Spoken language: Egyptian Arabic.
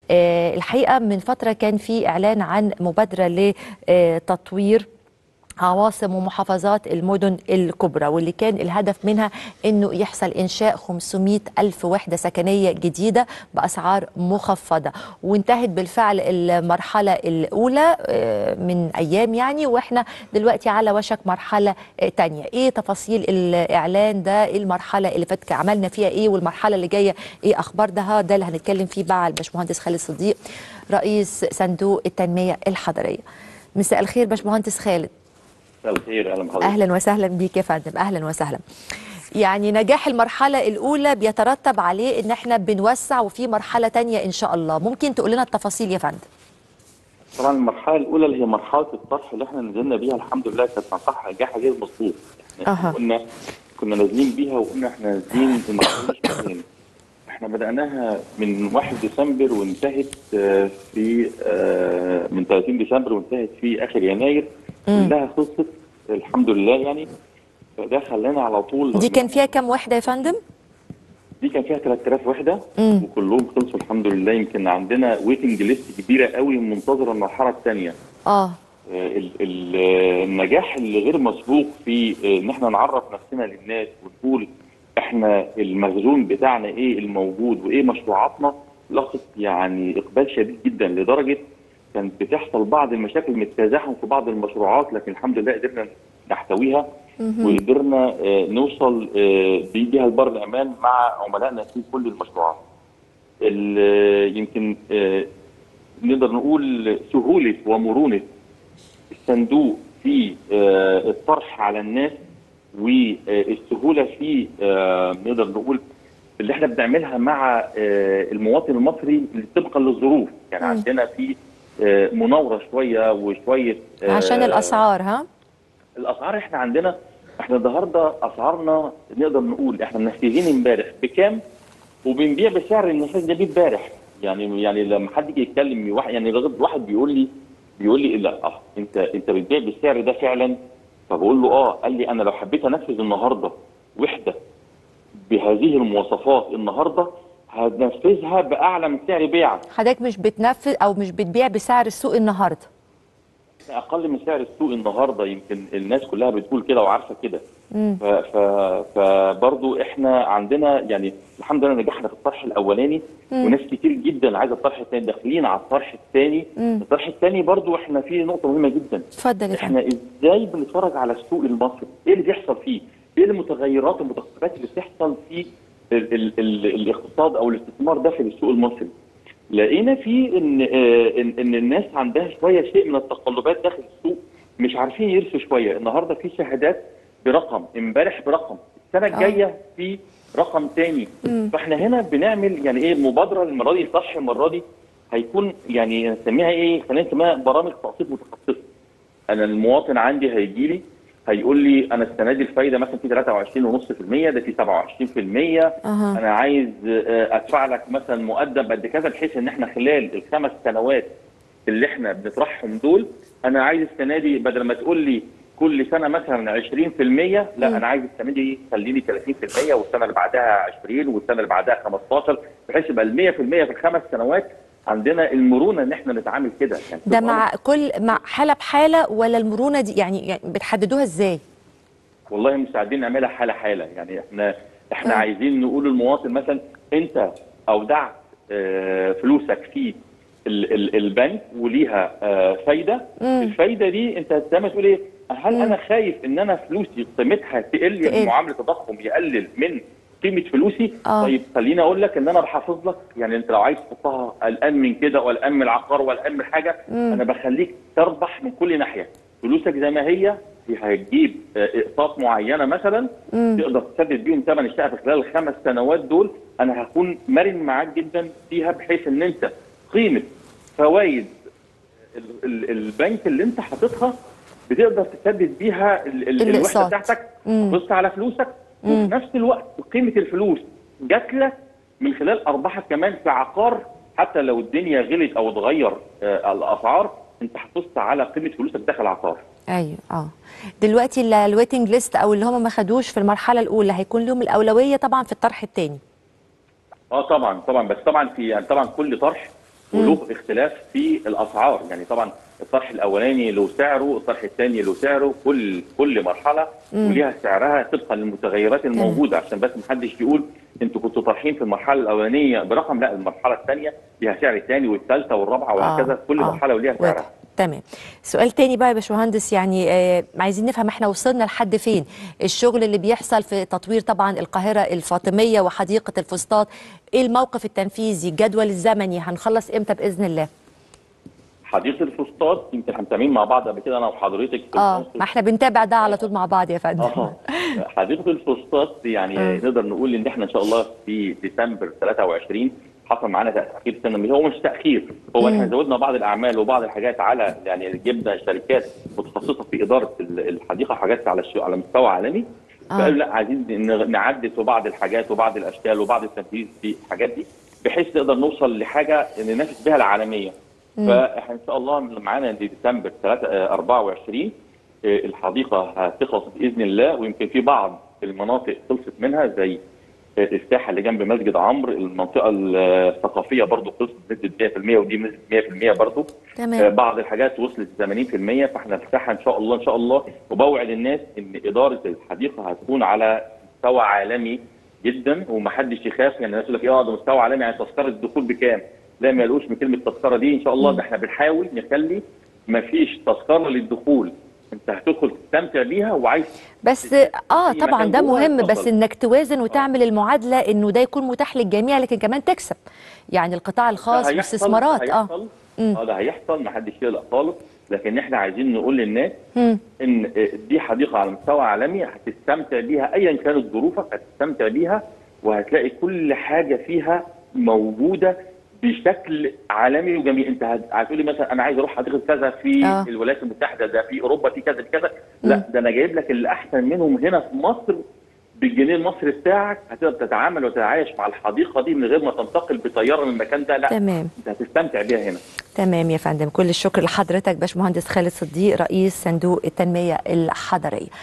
آه، الحقيقه من فتره كان في اعلان عن مبادره لتطوير عواصم ومحافظات المدن الكبرى واللي كان الهدف منها انه يحصل انشاء 500 الف وحده سكنيه جديده باسعار مخفضه وانتهت بالفعل المرحله الاولى آه، من ايام يعني واحنا دلوقتي على وشك مرحله آه، تانية ايه تفاصيل الاعلان ده ايه المرحله اللي فاتت عملنا فيها ايه والمرحله اللي جايه ايه اخبار ده ده اللي هنتكلم فيه مع الباشمهندس خالد صديق رئيس صندوق التنميه الحضريه مساء الخير باشمهندس خالد مساء الخير اهلا بحضرتك اهلا وسهلا بيك يا فندم اهلا وسهلا يعني نجاح المرحلة الأولى بيترتب عليه إن إحنا بنوسع وفي مرحلة تانية إن شاء الله، ممكن تقول لنا التفاصيل يا فندم؟ طبعا المرحله الاولى اللي هي مرحله الطرح اللي احنا نزلنا بيها الحمد لله كانت مرحله نجاح غير مسبوق أها. احنا كنا كنا نازلين بيها وقلنا احنا نازلين المرحله مش مكان. احنا بداناها من 1 ديسمبر وانتهت آه، في آه، من 30 ديسمبر وانتهت في اخر يناير كلها خلصت الحمد لله يعني فده خلانا على طول دي كان فيها كام وحدة يا فندم؟ دي كان فيها 3000 وحده مم. وكلهم خلصوا الحمد لله يمكن عندنا ويتنج ليست كبيره قوي منتظره المرحله الثانيه آه ال- ال- النجاح اللي غير مسبوق في آه، ان احنا نعرف نفسنا للناس ونقول احنا المخزون بتاعنا ايه الموجود وايه مشروعاتنا لقت يعني اقبال شديد جدا لدرجه كانت بتحصل بعض المشاكل من التزاحم في بعض المشروعات لكن الحمد لله قدرنا نحتويها وقدرنا آه، نوصل آه، بيها لبر الامان مع عملائنا في كل المشروعات. ال- يمكن آه، نقدر نقول سهوله ومرونه الصندوق في آه، الطرح على الناس والسهوله في آه، نقدر نقول اللي احنا بنعملها مع آه، المواطن المصري طبقا للظروف يعني مم. عندنا في آه، مناوره شويه وشويه آه، عشان الأسعار ها؟ الاسعار احنا عندنا احنا النهارده اسعارنا نقدر نقول احنا منفذين امبارح بكام وبنبيع بسعر النفاذ ده بيه امبارح يعني يعني لما حد يجي يتكلم واحد يعني لغايه واحد بيقول لي بيقول لي لا اه انت انت بتبيع بالسعر ده فعلا فبقول له اه قال لي انا لو حبيت انفذ النهارده وحده بهذه المواصفات النهارده هنفذها باعلى من سعر بيعك حضرتك مش بتنفذ أو مش بتبيع بسعر السوق النهاردة اقل من سعر السوق النهارده يمكن الناس كلها بتقول كده وعارفه كده مم. ف ف فبرضو احنا عندنا يعني الحمد لله نجحنا في الطرح الاولاني مم. وناس كتير جدا عايزه الطرح الثاني داخلين على الطرح الثاني مم. الطرح الثاني برضو احنا في نقطه مهمه جدا اتفضل يا فندم احنا ازاي بنتفرج على السوق المصري ايه اللي بيحصل فيه ايه المتغيرات والمتقلبات اللي بتحصل في ال ال ال الاقتصاد او الاستثمار داخل السوق المصري لقينا في ان آه، ان ان الناس عندها شويه شيء من التقلبات داخل السوق مش عارفين يرسوا شويه النهارده في شهادات برقم امبارح برقم السنه الجايه في رقم تاني مم. فاحنا هنا بنعمل يعني ايه مبادره المره دي صح المره دي هيكون يعني نسميها ايه خلينا نسميها برامج تقسيط متخصصه انا المواطن عندي هيجي لي هيقول لي انا السنه دي الفايده مثلا في 23.5% ده في 27% أها انا عايز آه، ادفع لك مثلا مقدم قد كذا بحيث ان احنا خلال الخمس سنوات اللي احنا بنطرحهم دول انا عايز السنه دي بدل ما تقول لي كل سنه مثلا 20% لا مم. انا عايز السنه دي خليني 30% والسنه اللي بعدها 20 والسنه اللي بعدها 15 بحيث يبقى ال 100% في الخمس سنوات عندنا المرونه ان احنا نتعامل كده يعني ده تبقى مع كل مع حالة بحالة ولا المرونة دي يعني, يعني بتحددوها ازاي؟ والله مساعدين نعملها حاله حاله يعني احنا احنا آه. عايزين نقول للمواطن مثلا انت اودعت آه، فلوسك في ال- ال- البنك وليها آه، فايده مم. الفايده دي انت زي ما تقول ايه هل مم. انا خايف ان انا فلوسي قيمتها تقل تقل. يعني معامله تضخم يقلل من قيمه فلوسي آه. طيب خليني اقول لك ان انا بحافظ لك يعني انت لو عايز تحطها قلقان من كده وقلقان من العقار وقلقان من حاجه مم. انا بخليك تربح من كل ناحيه فلوسك زي ما هي هي هتجيب آه، اقساط معينه مثلا مم. تقدر تسدد بيهم ثمن الشقه في خلال الخمس سنوات دول انا هكون مرن معاك جدا فيها بحيث ان انت قيمه فوائد ال- ال- البنك اللي انت حاططها بتقدر تسدد بيها ال- ال- الوحده الأقساط. بتاعتك مم. بص على فلوسك مم. وفي نفس الوقت قيمه الفلوس جات لك من خلال ارباحك كمان في عقار حتى لو الدنيا غلت او اتغير آه، الاسعار انت حافظت على قيمه فلوسك داخل العقار ايوه اه دلوقتي ال- الويتنج ليست او اللي هم ما خدوش في المرحله الاولى هيكون لهم الاولويه طبعا في الطرح الثاني اه طبعا طبعا بس طبعا في يعني طبعا كل طرح وله اختلاف في الاسعار يعني طبعا الطرح الاولاني له سعره الطرح الثاني له سعره كل كل مرحله مم. وليها سعرها طبقا للمتغيرات الموجوده عشان بس محدش يقول انتوا كنتوا طارحين في المرحله الاولانيه برقم لا المرحله الثانيه ليها سعر ثاني والثالثه والرابعه وهكذا كل آه. مرحله وليها واضح. سعرها تمام سؤال تاني بقى يا باشمهندس يعني آه عايزين نفهم احنا وصلنا لحد فين الشغل اللي بيحصل في تطوير طبعا القاهرة الفاطمية وحديقة الفسطاط ايه الموقف التنفيذي الجدول الزمني هنخلص امتى بإذن الله حديقه الفسطاط يمكن احنا متابعين مع بعض قبل كده انا وحضرتك في اه المنصة. ما احنا بنتابع ده على طول مع بعض يا فندم اه حديقه الفسطاط يعني آه. نقدر نقول ان احنا ان شاء الله في ديسمبر 23 حصل معانا تاخير سنه هو مش تاخير هو احنا زودنا بعض الاعمال وبعض الحاجات على يعني جبنا شركات متخصصه في اداره ال- الحديقه حاجات على الش- على مستوى عالمي آه. فقالوا لا عايزين ن- نعدل في بعض الحاجات وبعض الاشكال وبعض التنفيذ في الحاجات دي بحيث نقدر نوصل لحاجه ننافس بها العالميه فاحنا ان شاء الله معانا ديسمبر 3 آه، 24 آه، الحديقه هتخلص باذن الله ويمكن في بعض المناطق خلصت منها زي آه، الساحه اللي جنب مسجد عمرو المنطقه الثقافيه برضو خلصت بنسبه 100% ودي بنسبه 100% برضو آه، تمام بعض الحاجات وصلت 80% فاحنا الساحه ان شاء الله ان شاء الله وبوعد الناس ان اداره الحديقه هتكون على مستوى عالمي جدا ومحدش يخاف يعني الناس يقول لك اه ده مستوى عالمي يعني تذكره الدخول بكام؟ لا ما يقولوش من كلمه تذكره دي ان شاء الله ده احنا بنحاول نخلي ما فيش تذكره للدخول انت هتدخل تستمتع بيها وعايز بس اه في طبعا مكان ده جوه مهم بس اتفضل. انك توازن وتعمل المعادله انه ده يكون متاح للجميع لكن كمان تكسب يعني القطاع الخاص ده هيحصل- واستثمارات ده اه هيحصل مم. اه ده هيحصل ما حدش يقلق خالص لكن احنا عايزين نقول للناس مم. ان دي حديقه على مستوى عالمي هتستمتع بيها ايا كانت ظروفك هتستمتع بيها وهتلاقي كل حاجه فيها موجوده بشكل عالمي وجميل انت هت- هتقولي مثلا انا عايز اروح حديقه كذا في آه. الولايات المتحده ده في اوروبا في كذا في كذا لا ده انا جايب لك اللي احسن منهم هنا في مصر بالجنيه المصري بتاعك هتقدر تتعامل وتتعايش مع الحديقه دي من غير ما تنتقل بطياره من المكان ده لا تمام انت هتستمتع بيها هنا تمام يا فندم كل الشكر لحضرتك باشمهندس خالد صديق رئيس صندوق التنميه الحضريه